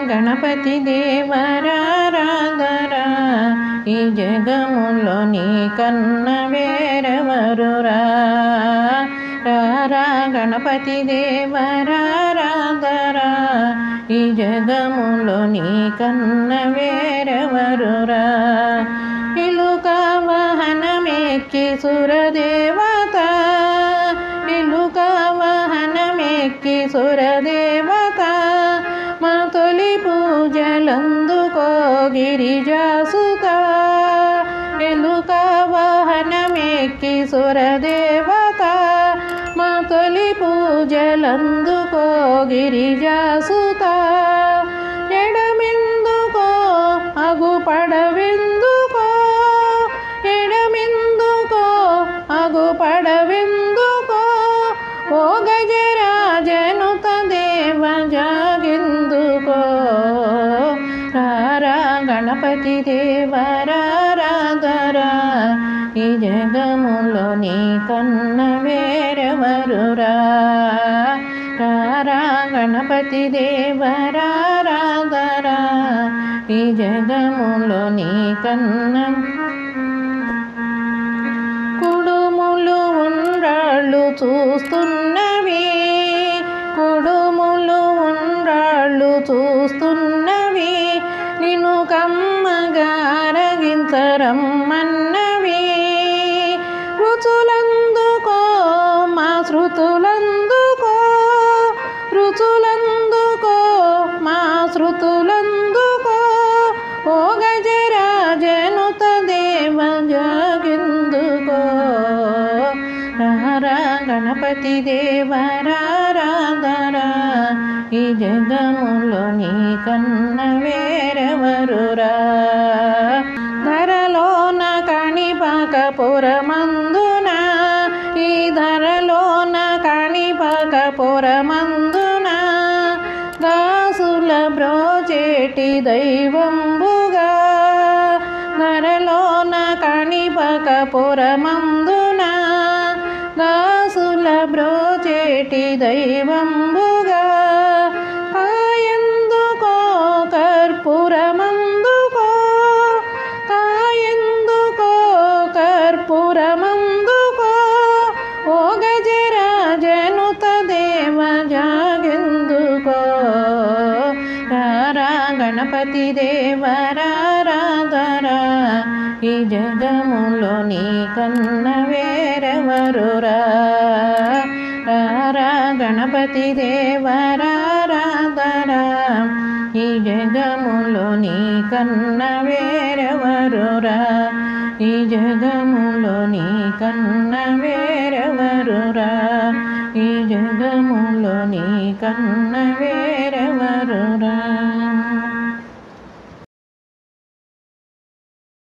గణపతి దేవరారాధరా ఈ జగములో నీ కన్న వేరెవరురా రారా గణపతి దేవరారాధరా ఈ జగములో నీ కన్న వేరెవరురా ఇలుక వాహనమెక్కి సురదేవత ఇలుక వాహనమెక్కి సురదేవత మా తొలి పూజలందుకో గిరిజాసుత ఎలుక వాహనమెక్కి సురదేవత మా తొలి పూజలందుకో గిరిజాసుత ఎడమెందుకో అగు పడవెందుకో ఎడమెందుకో అగు పడవెందుకో ఓ గజరాజనుత దేవ జాగెందుకో రారా గణపతి దేవరారాధరా ఈ జగములో నీ కన్న వేరెవరురా రారా గణపతి దేవరారాధరా ఈ జగములో నీ కన్న కుడుములు ఉండ్రాళ్ళు చూస్తున్నవి కుడుములు ఉండ్రాళ్ళు చూస్తున్నవి నిన్ను కమ్మగారగించరమ్మన్నవి రుచులందుకో మా శృతులందుకో రుచులందుకో మా శృతులందుకో ఓ గజరాజనుత దేవ జాగిందుకో రారా గణపతి దేవరారాధరా ఈ జగములో నీ కన్న వేరెవరురా ధరలోన కణిపకపురమందున ఈ ధరలోన కణిపకపురమందున దాసుల బ్రోచేటి దైవంబుగా ధరలోన కణిపకపురమందున దాసుల బ్రోచేటి దైవంబుగా కాయందుకో కర్పూరమందుకో కాయందుకో కర్పూరమందుకో ఓ గజరాజనుత దేవ జాగెందుకో రారా గణపతి దేవరారాధరా ఈ జగములో నీ కన్న వేరెవరురా రారా గణపతి దేవరారాధరా ఈ జగములో నీ కన్న వేరెవరురా ఈ జగములో నీ కన్న వేరెవరురా ఈ జగములో నీ కన్న వేరెవరురా